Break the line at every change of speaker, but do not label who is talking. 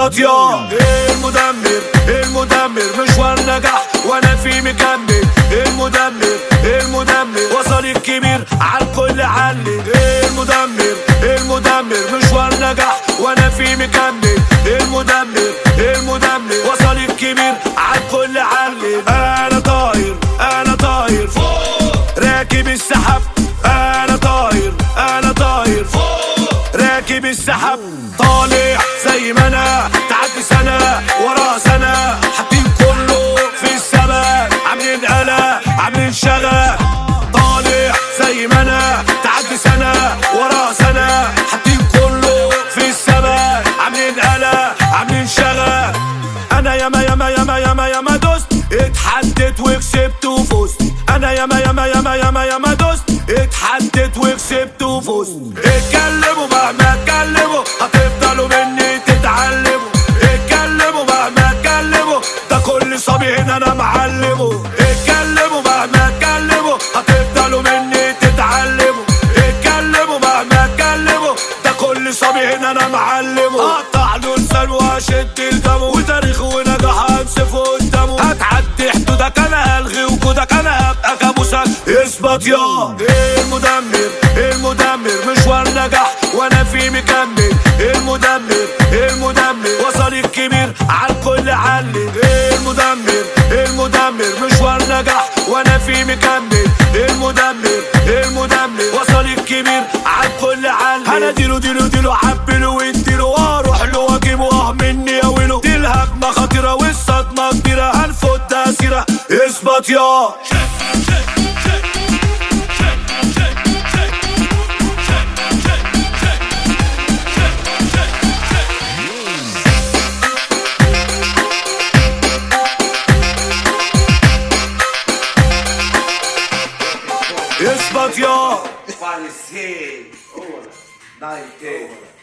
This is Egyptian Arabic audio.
اثبت يا المدمر المدمر مشوار نجح وانا في مكمل المدمر المدمر وصل الكبير على الكل علي المدمر المدمر مشوار نجح وانا في مكمل المدمر المدمر وصل الكبير على الكل علي انا طاير انا طاير فوق راكب السحاب انا طاير انا طاير فوق راكب السحاب طالع زي ما انا تعدي سنه ورا سنه حاطين كله في السماء عاملين قلق عاملين شغب طالع زي ما انا تعدي سنه ورا سنه حاطين كله في السماء عاملين قلق عاملين شغب انا ياما ياما ياما ياما ياما دوست اتحدت وكسبت وفزت انا ياما ياما ياما ياما ياما دوست اتحدت وكسبت وفزت اتكلموا مهما اتكلموا هتفضلوا مني تتعلموا اتكلموا مهما اتكلموا ده كل صبي هنا انا معلمه اتكلموا مهما اتكلموا هتفضلوا مني تتعلموا اتكلموا مهما اتكلموا ده كل صبي هنا انا معلمه اقطع له لسان واشد الدم وتاريخه ونجاح انسفه قدامه هتعدي حدودك انا الغي وجودك انا هبقى كابوسك اثبت يا المدمر المدمر مشوار نجح وانا في مكمل المدمر المدمر وصل الكبير على الكل علي المدمر المدمر مشوار نجح وانا في مكمل المدمر المدمر وصل الكبير على الكل علي انا ديله ديله ديله عبله واديله واروح له واجيبه اه مني اوله دي الهجمه خطيره والصدمه كبيره هنفوت ده سيره اثبت يا اثبت يا
Parecer. Dá inteiro.